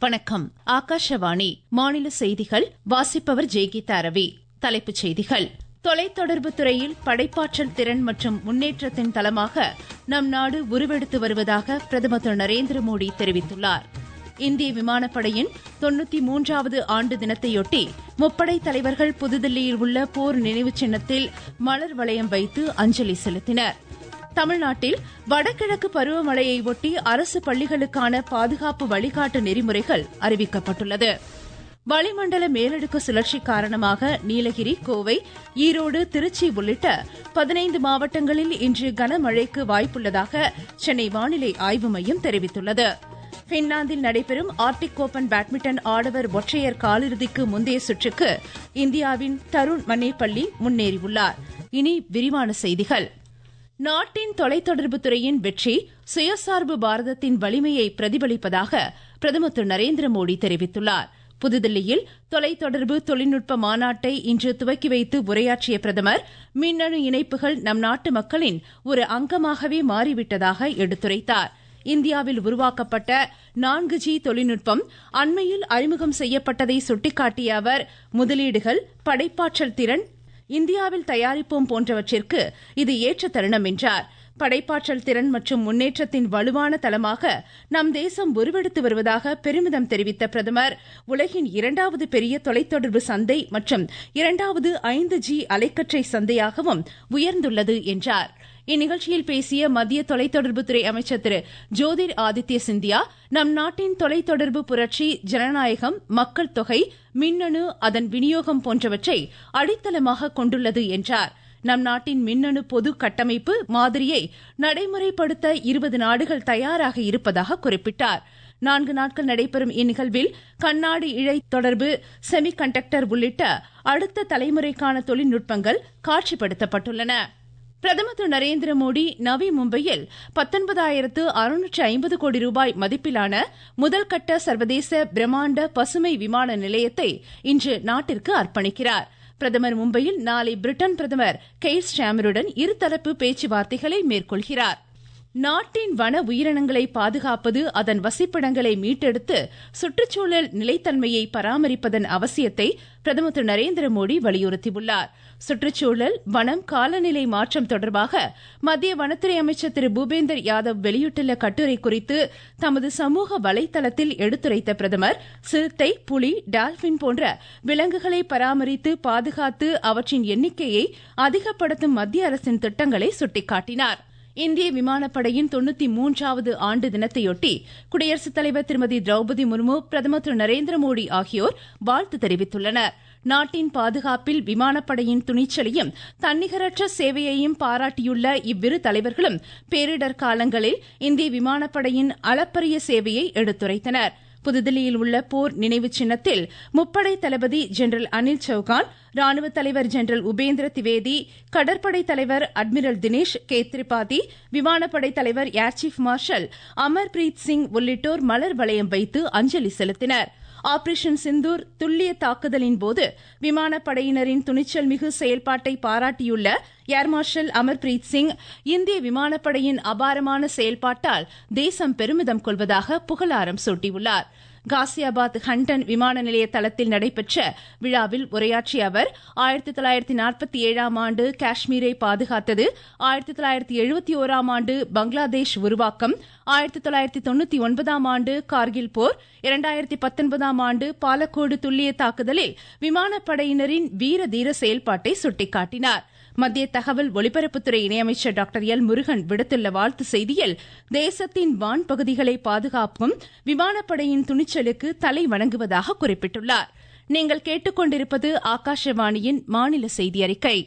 வணக்கம் ஆகாஷவாணி மாநில செய்திகள் வாசிப்பவர் ஜெய்கீதா ரவி தலைப்புச் செய்திகள் தொலைத்தொடர்பு துறையில் படைப்பாற்றல் திறன் மற்றும் முன்னேற்றத்தின் தளமாக நம் நாடு உருவெடுத்து வருவதாக பிரதமர் திரு நரேந்திர மோடி தெரிவித்துள்ளார் இந்திய விமானப்படையின் தொன்னூத்தி மூன்றாவது ஆண்டு தினத்தையொட்டி முப்படை தலைவர்கள் புதுதில்லியில் உள்ள போர் நினைவு சின்னத்தில் மலர் வளையம் வைத்து அஞ்சலி செலுத்தினர் தமிழ்நாட்டில் வடகிழக்கு பருவமழையை ஒட்டி அரசு பள்ளிகளுக்கான பாதுகாப்பு வழிகாட்டு நெறிமுறைகள் அறிவிக்கப்பட்டுள்ளது வளிமண்டல மேலடுக்கு சுழற்சி காரணமாக நீலகிரி கோவை ஈரோடு திருச்சி உள்ளிட்ட பதினைந்து மாவட்டங்களில் இன்று கனமழைக்கு வாய்ப்புள்ளதாக சென்னை வானிலை ஆய்வு மையம் தெரிவித்துள்ளது பின்லாந்தில் நடைபெறும் ஆர்டிக் ஓபன் பேட்மிண்டன் ஆடவர் ஒற்றையர் காலிறுதிக்கு முந்தைய சுற்றுக்கு இந்தியாவின் தருண் மன்னேப்பள்ளி முன்னேறியுள்ளார் இனி விரிவான செய்திகள் நாட்டின் தொலைத்தொடர்பு துறையின் வெற்றி சுயசார்பு பாரதத்தின் வலிமையை பிரதிபலிப்பதாக பிரதமர் திரு நரேந்திர மோடி தெரிவித்துள்ளார் புதுதில்லியில் தொலைத்தொடர்பு தொழில்நுட்ப மாநாட்டை இன்று துவக்கி வைத்து உரையாற்றிய பிரதமர் மின்னணு இணைப்புகள் நம் நாட்டு மக்களின் ஒரு அங்கமாகவே மாறிவிட்டதாக எடுத்துரைத்தார் இந்தியாவில் உருவாக்கப்பட்ட நான்கு ஜி தொழில்நுட்பம் அண்மையில் அறிமுகம் செய்யப்பட்டதை சுட்டிக்காட்டிய அவர் முதலீடுகள் படைப்பாற்றல் திறன் இந்தியாவில் தயாரிப்போம் போன்றவற்றிற்கு இது ஏற்ற தருணம் என்றார் படைப்பாற்றல் திறன் மற்றும் முன்னேற்றத்தின் வலுவான தளமாக நம் தேசம் உருவெடுத்து வருவதாக பெருமிதம் தெரிவித்த பிரதமர் உலகின் இரண்டாவது பெரிய தொலைத்தொடர்பு சந்தை மற்றும் இரண்டாவது ஐந்து ஜி அலைக்கற்றை சந்தையாகவும் உயர்ந்துள்ளது என்றார் இந்நிகழ்ச்சியில் பேசிய மத்திய தொலைத்தொடர்புத்துறை அமைச்சர் திரு ஜோதிர் ஆதித்ய சிந்தியா நம் நாட்டின் தொலைத்தொடர்பு புரட்சி ஜனநாயகம் மக்கள் தொகை மின்னணு அதன் விநியோகம் போன்றவற்றை அடித்தளமாக கொண்டுள்ளது என்றார் நம் நாட்டின் மின்னணு பொது கட்டமைப்பு மாதிரியை நடைமுறைப்படுத்த இருபது நாடுகள் தயாராக இருப்பதாக குறிப்பிட்டார் நான்கு நாட்கள் நடைபெறும் இந்நிகழ்வில் கண்ணாடி இழை தொடர்பு செமி கண்டக்டர் உள்ளிட்ட அடுத்த தலைமுறைக்கான தொழில்நுட்பங்கள் காட்சிப்படுத்தப்பட்டுள்ளன பிரதமர் திரு நரேந்திர மோடி நவி மும்பையில் பத்தொன்பதாயிரத்து அறுநூற்று ஐம்பது கோடி ரூபாய் மதிப்பிலான முதல்கட்ட சர்வதேச பிரம்மாண்ட பசுமை விமான நிலையத்தை இன்று நாட்டிற்கு அர்ப்பணிக்கிறார் பிரதமர் மும்பையில் நாளை பிரிட்டன் பிரதமர் கெய்ர் ஸ்டாமருடன் இருதரப்பு பேச்சுவார்த்தைகளை மேற்கொள்கிறார் நாட்டின் வன உயிரினங்களை பாதுகாப்பது அதன் வசிப்பிடங்களை மீட்டெடுத்து சுற்றுச்சூழல் நிலைத்தன்மையை பராமரிப்பதன் அவசியத்தை பிரதமர் திரு நரேந்திர மோடி வலியுறுத்தியுள்ளார் சுற்றுச்சூழல் வனம் காலநிலை மாற்றம் தொடர்பாக மத்திய வனத்துறை அமைச்சர் திரு பூபேந்தர் யாதவ் வெளியிட்டுள்ள கட்டுரை குறித்து தமது சமூக வலைதளத்தில் எடுத்துரைத்த பிரதமர் சிறுத்தை புலி டால்பின் போன்ற விலங்குகளை பராமரித்து பாதுகாத்து அவற்றின் எண்ணிக்கையை அதிகப்படுத்தும் மத்திய அரசின் திட்டங்களை சுட்டிக்காட்டினார் இந்திய விமானப்படையின் தொண்ணூத்தி மூன்றாவது ஆண்டு தினத்தையொட்டி குடியரசுத் தலைவர் திருமதி திரௌபதி முர்மு பிரதமர் திரு நரேந்திர மோடி ஆகியோர் வாழ்த்து தெரிவித்துள்ளனர் நாட்டின் பாதுகாப்பில் விமானப்படையின் துணிச்சலையும் தன்னிகரற்ற சேவையையும் பாராட்டியுள்ள இவ்விரு தலைவர்களும் பேரிடர் காலங்களில் இந்திய விமானப்படையின் அளப்பரிய சேவையை எடுத்துரைத்தனர் புதுதில்லியில் உள்ள போர் நினைவு சின்னத்தில் முப்படை தளபதி ஜெனரல் அனில் சௌகான் ராணுவ தலைவர் ஜெனரல் உபேந்திர திவேதி கடற்படை தலைவர் அட்மிரல் தினேஷ் கே திரிபாதி விமானப்படை தலைவர் air chief marshal Amarpreet Singh உள்ளிட்டோர் மலர் வளையம் வைத்து அஞ்சலி செலுத்தினர் ஆபரேஷன் சிந்தூர் துல்லிய தாக்குதலின் போது விமானப்படையினரின் துணிச்சல் மிகு செயல்பாட்டை பாராட்டியுள்ள ஏர் மார்ஷல் அமர்பிரீத் சிங் இந்திய விமானப்படையின் அபாரமான செயல்பாட்டால் தேசம் பெருமிதம் கொள்வதாக புகழாரம் சூட்டியுள்ளார் காசியாபாத் ஹண்டன் விமான நிலைய தளத்தில் நடைபெற்ற விழாவில் உரையாற்றிய அவர் ஆயிரத்தி தொள்ளாயிரத்தி நாற்பத்தி ஏழாம் ஆண்டு காஷ்மீரை பாதுகாத்தது ஆயிரத்தி தொள்ளாயிரத்தி எழுபத்தி ஓராம் ஆண்டு பங்களாதேஷ் உருவாக்கம் ஆயிரத்தி தொள்ளாயிரத்தி தொண்ணூத்தி ஒன்பதாம் ஆண்டு கார்கில் போர் இரண்டாயிரத்தி பத்தொன்பதாம் ஆண்டு பாலக்கோடு துல்லிய தாக்குதலில் விமானப்படையினரின் வீர தீர செயல்பாட்டை சுட்டிக்காட்டினார் மத்திய தகவல் ஒலிபரப்புத்துறை இணையமைச்சர் டாக்டர் எல் முருகன் விடுத்துள்ள வாழ்த்து செய்தியில் தேசத்தின் வான் பகுதிகளை பாதுகாப்பும் விமானப்படையின் துணிச்சலுக்கு தலை வணங்குவதாக குறிப்பிட்டுள்ளார் நீங்கள் கேட்டுக்கொண்டிருப்பது ஆகாஷவாணியின் மாநில செய்தி அறிக்கை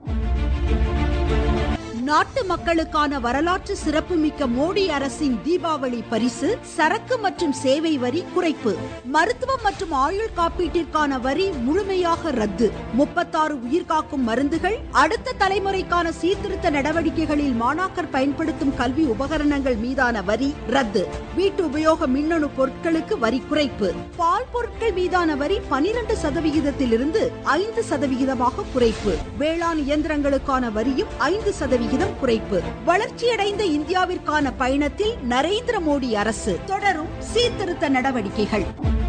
நாட்டு மக்களுக்கான வரலாற்று சிறப்புமிக்க மோடி அரசின் தீபாவளி பரிசு சரக்கு மற்றும் சேவை வரி குறைப்பு மருத்துவம் மற்றும் ஆயுள் காப்பீட்டிற்கான வரி முழுமையாக ரத்து முப்பத்தாறு உயிர்காக்கும் மருந்துகள் அடுத்த தலைமுறைக்கான சீர்திருத்த நடவடிக்கைகளில் மாணாக்கர் பயன்படுத்தும் கல்வி உபகரணங்கள் மீதான வரி ரத்து வீட்டு உபயோக மின்னணு பொருட்களுக்கு வரி குறைப்பு பால் பொருட்கள் மீதான வரி பனிரெண்டு சதவிகிதத்திலிருந்து ஐந்து சதவிகிதமாக குறைப்பு வேளாண் இயந்திரங்களுக்கான வரியும் ஐந்து சதவிகிதம் குறைப்பு வளர்ச்சியடைந்த இந்தியாவிற்கான பயணத்தில் நரேந்திர மோடி அரசு தொடரும் சீர்திருத்த நடவடிக்கைகள்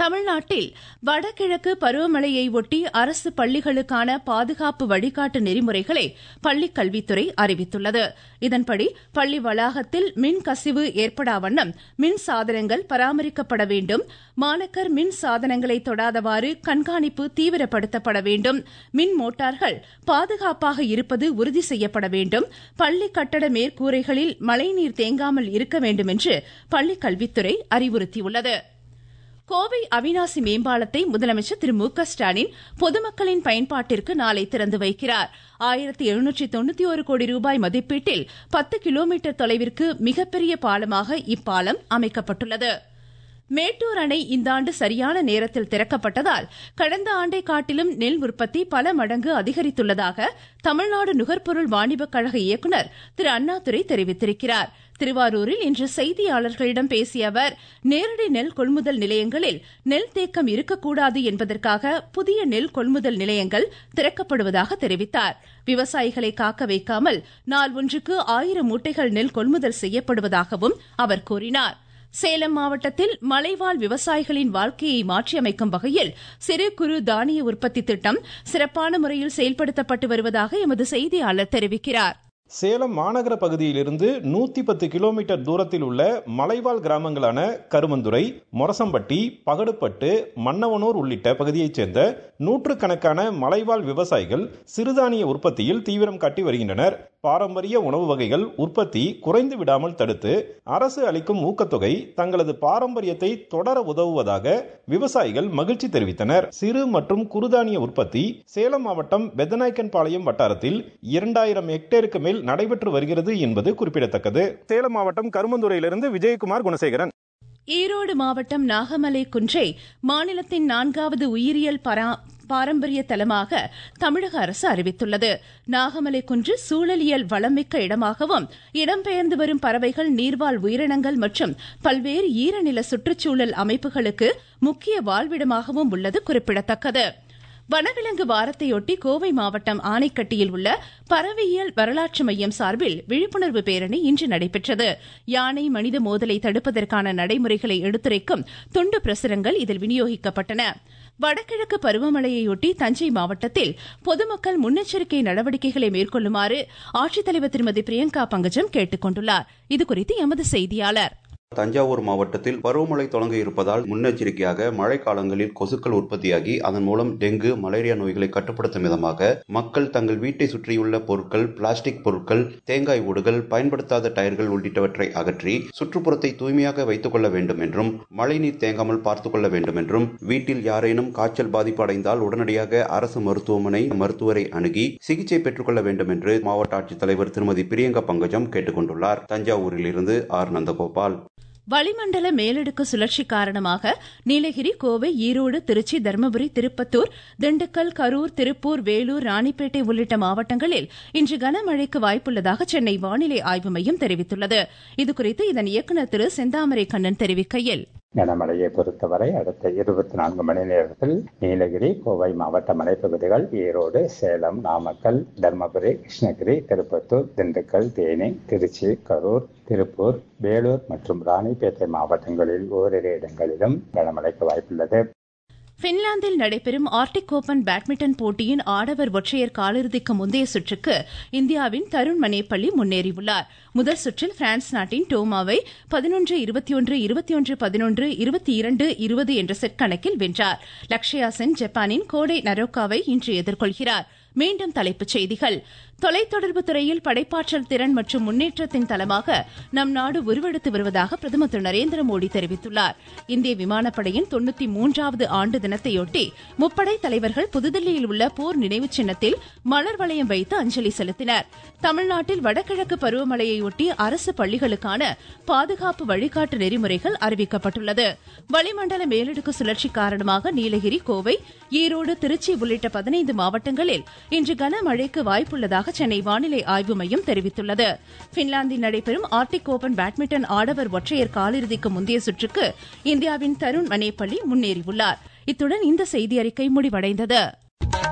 தமிழ்நாட்டில் வடகிழக்கு பருவமழையை ஒட்டி அரசு பள்ளிகளுக்கான பாதுகாப்பு வழிகாட்டு நெறிமுறைகளை பள்ளிக் கல்வித்துறை அறிவித்துள்ளது இதன்படி பள்ளி வளாகத்தில் மின் கசிவு ஏற்படா வண்ணம் மின் சாதனங்கள் பராமரிக்கப்பட வேண்டும் மாணக்கர் மின் சாதனங்களை தொடாதவாறு கண்காணிப்பு தீவிரப்படுத்தப்பட வேண்டும் மின் மோட்டார்கள் பாதுகாப்பாக இருப்பது உறுதி செய்யப்பட வேண்டும் பள்ளி கட்டட மேற்கூரைகளில் மழைநீர் தேங்காமல் இருக்க வேண்டும் என்று பள்ளிக் கல்வித்துறை அறிவுறுத்தியுள்ளது கோவை அவினாசி மேம்பாலத்தை முதலமைச்சர் திரு மு க ஸ்டாலின் பொதுமக்களின் பயன்பாட்டிற்கு நாளை திறந்து வைக்கிறார் ஆயிரத்தி எழுநூற்றி தொண்ணூத்தி ஒரு கோடி ரூபாய் மதிப்பீட்டில் பத்து கிலோமீட்டர் தொலைவிற்கு மிகப்பெரிய பாலமாக இப்பாலம் அமைக்கப்பட்டுள்ளது மேட்டூர் அணை இந்த ஆண்டு சரியான நேரத்தில் திறக்கப்பட்டதால் கடந்த ஆண்டை காட்டிலும் நெல் உற்பத்தி பல மடங்கு அதிகரித்துள்ளதாக தமிழ்நாடு நுகர்பொருள் வாணிபக் கழக இயக்குநர் திரு அண்ணாதுரை தெரிவித்திருக்கிறார் திருவாரூரில் இன்று செய்தியாளர்களிடம் பேசிய அவர் நேரடி நெல் கொள்முதல் நிலையங்களில் நெல் தேக்கம் இருக்கக்கூடாது என்பதற்காக புதிய நெல் கொள்முதல் நிலையங்கள் திறக்கப்படுவதாக தெரிவித்தார் விவசாயிகளை காக்க வைக்காமல் நாள் ஒன்றுக்கு ஆயிரம் மூட்டைகள் நெல் கொள்முதல் செய்யப்படுவதாகவும் அவர் கூறினார் சேலம் மாவட்டத்தில் மலைவாழ் விவசாயிகளின் வாழ்க்கையை மாற்றியமைக்கும் வகையில் சிறு குறு தானிய உற்பத்தி திட்டம் சிறப்பான முறையில் செயல்படுத்தப்பட்டு வருவதாக எமது செய்தியாளர் தெரிவிக்கிறார் சேலம் மாநகர பகுதியிலிருந்து நூத்தி பத்து கிலோமீட்டர் தூரத்தில் உள்ள மலைவாழ் கிராமங்களான கருமந்துறை மொரசம்பட்டி பகடுப்பட்டு மன்னவனூர் உள்ளிட்ட பகுதியைச் சேர்ந்த நூற்றுக்கணக்கான மலைவாழ் விவசாயிகள் சிறுதானிய உற்பத்தியில் தீவிரம் காட்டி வருகின்றனர் பாரம்பரிய உணவு வகைகள் உற்பத்தி குறைந்து விடாமல் தடுத்து அரசு அளிக்கும் ஊக்கத்தொகை தங்களது பாரம்பரியத்தை தொடர உதவுவதாக விவசாயிகள் மகிழ்ச்சி தெரிவித்தனர் சிறு மற்றும் குறுதானிய உற்பத்தி சேலம் மாவட்டம் பெதநாயக்கன்பாளையம் வட்டாரத்தில் இரண்டாயிரம் ஹெக்டேருக்கு மேல் நடைபெற்று வருகிறது என்பது குறிப்பிடத்தக்கது சேலம் மாவட்டம் கருமந்துறையிலிருந்து விஜயகுமார் குணசேகரன் ஈரோடு மாவட்டம் நாகமலை குன்றை மாநிலத்தின் நான்காவது உயிரியல் பரா பாரம்பரிய தலமாக தமிழக அரசு அறிவித்துள்ளது நாகமலை குன்று சூழலியல் வளமிக்க இடமாகவும் இடம்பெயர்ந்து வரும் பறவைகள் நீர்வாழ் உயிரினங்கள் மற்றும் பல்வேறு ஈரநில சுற்றுச்சூழல் அமைப்புகளுக்கு முக்கிய வாழ்விடமாகவும் உள்ளது குறிப்பிடத்தக்கது வனவிலங்கு வாரத்தையொட்டி கோவை மாவட்டம் ஆனைக்கட்டியில் உள்ள பறவையியல் வரலாற்று மையம் சார்பில் விழிப்புணர்வு பேரணி இன்று நடைபெற்றது யானை மனித மோதலை தடுப்பதற்கான நடைமுறைகளை எடுத்துரைக்கும் துண்டு பிரசுரங்கள் இதில் விநியோகிக்கப்பட்டன வடகிழக்கு பருவமழையொட்டி தஞ்சை மாவட்டத்தில் பொதுமக்கள் முன்னெச்சரிக்கை நடவடிக்கைகளை மேற்கொள்ளுமாறு ஆட்சித்தலைவர் திருமதி பிரியங்கா பங்கஜம் கேட்டுக் கொண்டுள்ளார் இதுகுறித்து எமது செய்தியாளர் தஞ்சாவூர் மாவட்டத்தில் பருவமழை தொடங்க இருப்பதால் முன்னெச்சரிக்கையாக மழை காலங்களில் கொசுக்கள் உற்பத்தியாகி அதன் மூலம் டெங்கு மலேரியா நோய்களை கட்டுப்படுத்தும் விதமாக மக்கள் தங்கள் வீட்டை சுற்றியுள்ள பொருட்கள் பிளாஸ்டிக் பொருட்கள் தேங்காய் ஓடுகள் பயன்படுத்தாத டயர்கள் உள்ளிட்டவற்றை அகற்றி சுற்றுப்புறத்தை தூய்மையாக வைத்துக் கொள்ள வேண்டும் என்றும் மழைநீர் தேங்காமல் பார்த்துக் கொள்ள வேண்டும் என்றும் வீட்டில் யாரேனும் காய்ச்சல் பாதிப்பு அடைந்தால் உடனடியாக அரசு மருத்துவமனை மருத்துவரை அணுகி சிகிச்சை பெற்றுக்கொள்ள வேண்டும் என்று மாவட்ட ஆட்சித்தலைவர் திருமதி பிரியங்கா பங்கஜம் கேட்டுக் கொண்டுள்ளார் தஞ்சாவூரில் இருந்து ஆர் நந்தகோபால் வளிமண்டல மேலடுக்கு சுழற்சி காரணமாக நீலகிரி கோவை ஈரோடு திருச்சி தருமபுரி திருப்பத்தூர் திண்டுக்கல் கரூர் திருப்பூர் வேலூர் ராணிப்பேட்டை உள்ளிட்ட மாவட்டங்களில் இன்று கனமழைக்கு வாய்ப்புள்ளதாக சென்னை வானிலை ஆய்வு மையம் தெரிவித்துள்ளது இதுகுறித்து இதன் இயக்குநர் திரு செந்தாமரை கண்ணன் தெரிவிக்கையில் கனமழையை பொறுத்தவரை அடுத்த இருபத்தி நான்கு மணி நேரத்தில் நீலகிரி கோவை மாவட்ட மலைப்பகுதிகள் ஈரோடு சேலம் நாமக்கல் தர்மபுரி கிருஷ்ணகிரி திருப்பத்தூர் திண்டுக்கல் தேனி திருச்சி கரூர் திருப்பூர் வேலூர் மற்றும் ராணிப்பேட்டை மாவட்டங்களில் ஓரிரு இடங்களிலும் கனமழைக்கு வாய்ப்புள்ளது பின்லாந்தில் நடைபெறும் ஆர்டிக் ஓபன் பேட்மிண்டன் போட்டியின் ஆடவர் ஒற்றையர் காலிறுதிக்கு முந்தைய சுற்றுக்கு இந்தியாவின் தருண் மனேப்பள்ளி முன்னேறியுள்ளார் முதல் சுற்றில் பிரான்ஸ் நாட்டின் டோமாவை பதினொன்று இருபத்தி ஒன்று இருபத்தி ஒன்று பதினொன்று இருபத்தி இரண்டு இருபது என்ற செட் கணக்கில் வென்றார் லக்ஷயா சென் ஜப்பானின் கோடை நரோக்காவை இன்று எதிர்கொள்கிறார் மீண்டும் தலைப்புச் செய்திகள் தொலைத்தொடர்பு துறையில் படைப்பாற்றல் திறன் மற்றும் முன்னேற்றத்தின் தளமாக நம் நாடு உருவெடுத்து வருவதாக பிரதமர் திரு நரேந்திர மோடி தெரிவித்துள்ளார் இந்திய விமானப்படையின் தொண்ணூத்தி மூன்றாவது ஆண்டு தினத்தையொட்டி முப்படை தலைவர்கள் புதுதில்லியில் உள்ள போர் நினைவு சின்னத்தில் மலர் வளையம் வைத்து அஞ்சலி செலுத்தினர் தமிழ்நாட்டில் வடகிழக்கு பருவமழையொட்டி அரசு பள்ளிகளுக்கான பாதுகாப்பு வழிகாட்டு நெறிமுறைகள் அறிவிக்கப்பட்டுள்ளது வளிமண்டல மேலடுக்கு சுழற்சி காரணமாக நீலகிரி கோவை ஈரோடு திருச்சி உள்ளிட்ட பதினைந்து மாவட்டங்களில் இன்று கனமழைக்கு வாய்ப்புள்ளதாக சென்னை வானிலை ஆய்வு மையம் தெரிவித்துள்ளது பின்லாந்தில் நடைபெறும் ஆர்டிக் ஓபன் பேட்மிண்டன் ஆடவர் ஒற்றையர் காலிறுதிக்கு முந்தைய சுற்றுக்கு இந்தியாவின் தருண் மனேப்பள்ளி முன்னேறியுள்ளார் இத்துடன் இந்த செய்தி அறிக்கை முடிவடைந்தது